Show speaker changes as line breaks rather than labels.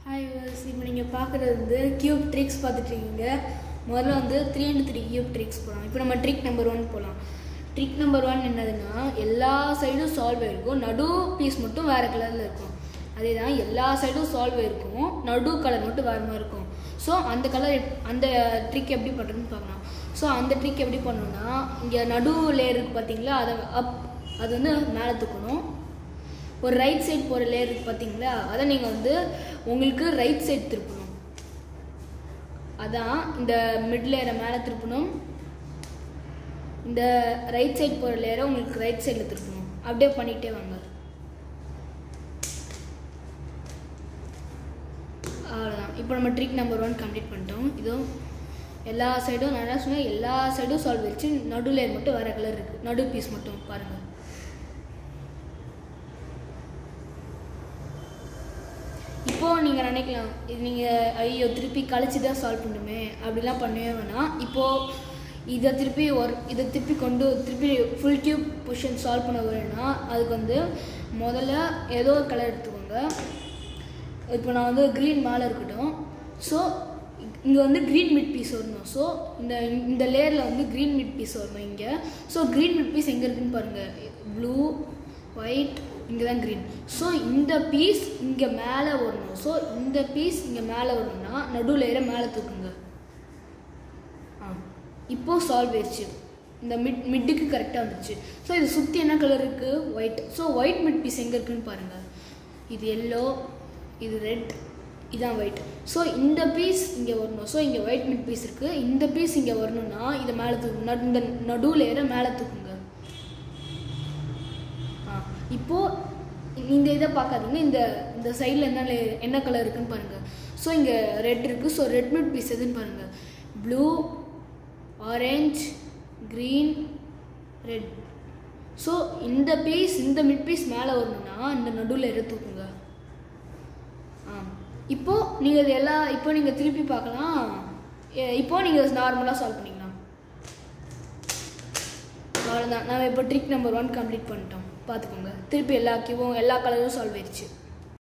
hi இப்போ நீங்கள் பார்க்குறது வந்து கியூப் ட்ரிக்ஸ் பார்த்துட்ருக்கீங்க முதல்ல வந்து three into three cube tricks போகலாம் இப்போ நம்ம ட்ரிக் நம்பர் ஒன் போகலாம் ட்ரிக் நம்பர் ஒன் என்னதுன்னா எல்லா சைடும் சால்வ் ஆயிருக்கும் நடு பீஸ் மட்டும் வேறு கலரில் இருக்கும் அதே தான் எல்லா சைடும் சால்வ் ஆயிருக்கும் நடு கலர் மட்டும் வேறு மாதிரி இருக்கும் ஸோ அந்த கலர் அந்த ட்ரிக் எப்படி பண்ணுறதுன்னு பார்க்கலாம் ஸோ அந்த ட்ரிக் எப்படி பண்ணணும்னா இங்கே நடு லேயர் இருக்கு பார்த்தீங்களா அதை அப் அது வந்து மேலே தூக்கணும் ஒரு ரைட் சைடு போகிற லேயர் இருக்கு பார்த்தீங்களா அதை நீங்கள் வந்து உங்களுக்கு ரைட் சைடு திருப்பணும் அதான் இந்த மிட் லேயரை மேலே திருப்பணும் இந்த ரைட் சைடு போகிற லேயரை உங்களுக்கு ரைட் சைடில் திருப்பணும் அப்படியே பண்ணிகிட்டே வாங்க அவ்வளோதான் இப்போ நம்ம ட்ரிக் நம்பர் ஒன் கம்ப்ளீட் பண்ணிட்டோம் இதோ எல்லா சைடும் நான் என்ன சொன்னேன் எல்லா சைடும் சால்வ் வச்சு நடு லேயர் மட்டும் வேறு கலர் இருக்குது நடு பீஸ் மட்டும் பாருங்கள் இப்போது நீங்கள் நினைக்கலாம் இது நீங்கள் ஐயோ திருப்பி கழிச்சு தான் சால்வ் பண்ணுமே அப்படிலாம் பண்ணவே வேணாம் இப்போது இதை திருப்பி ஒரு இதை திருப்பி கொண்டு திருப்பி ஃபுல் கியூப் பொசிஷன் சால்வ் பண்ண வரேன்னா அதுக்கு வந்து முதல்ல ஏதோ ஒரு கலர் எடுத்துக்கோங்க இப்போ நான் வந்து க்ரீன் மேலே இருக்கட்டும் ஸோ இங்கே வந்து க்ரீன் மிட் பீஸ் வரணும் ஸோ இந்த இந்த லேயரில் வந்து க்ரீன் மிட் பீஸ் வரணும் இங்கே ஸோ க்ரீன் மிட் பீஸ் எங்கே இருக்குன்னு பாருங்கள் ப்ளூ ஒயிட் இங்கே தான் க்ரீன் ஸோ இந்த பீஸ் இங்கே மேலே வரணும் ஸோ இந்த பீஸ் இங்கே மேலே வரணும்னா நடு லேயரை மேலே தூக்குங்க ஆ இப்போது சால்வ் ஆயிடுச்சு இந்த மிட் மிட்டுக்கு கரெக்டாக வந்துச்சு ஸோ இது சுற்றி என்ன கலர் இருக்குது white so white mid piece எங்கே இருக்குன்னு பாருங்கள் இது எல்லோ இது ரெட் இதான் ஒயிட் ஸோ இந்த பீஸ் இங்கே வரணும் ஸோ இங்கே ஒயிட் மிட் பீஸ் இருக்குது இந்த பீஸ் இங்கே வரணும்னா இதை மேலே தூக்கு நடு- இந்த நடு லேயரை மேலே தூக்குங்க ஆ இப்போது இந்த இதை பார்க்காதீங்க இந்த இந்த சைடில் என்ன layer- என்ன கலர் இருக்குன்னு பாருங்கள் ஸோ இங்கே ரெட் இருக்குது ஸோ ரெட் மிட் பீஸ் எதுன்னு பாருங்கள் blue orange green red so இந்த பீஸ் இந்த மிட் பீஸ் மேலே வரணும்னா இந்த நடுவில் இரு தூக்குங்க ஆ இப்போது நீங்கள் இது எல்லா இப்போ நீங்கள் திருப்பி பார்க்கலாம் எ- இப்போ நீங்கள் நார்மலாக சால்வ் பண்ணிக்கலாம் அவ்வளோதான் நம்ம இப்போ ட்ரிக் நம்பர் ஒன் கம்ப்ளீட் பண்ணிட்டோம் பார்த்துக்கோங்க திருப்பி எல்லா கியூவும் எல்லா கலரும் சால்வ் ஆயிடுச்சு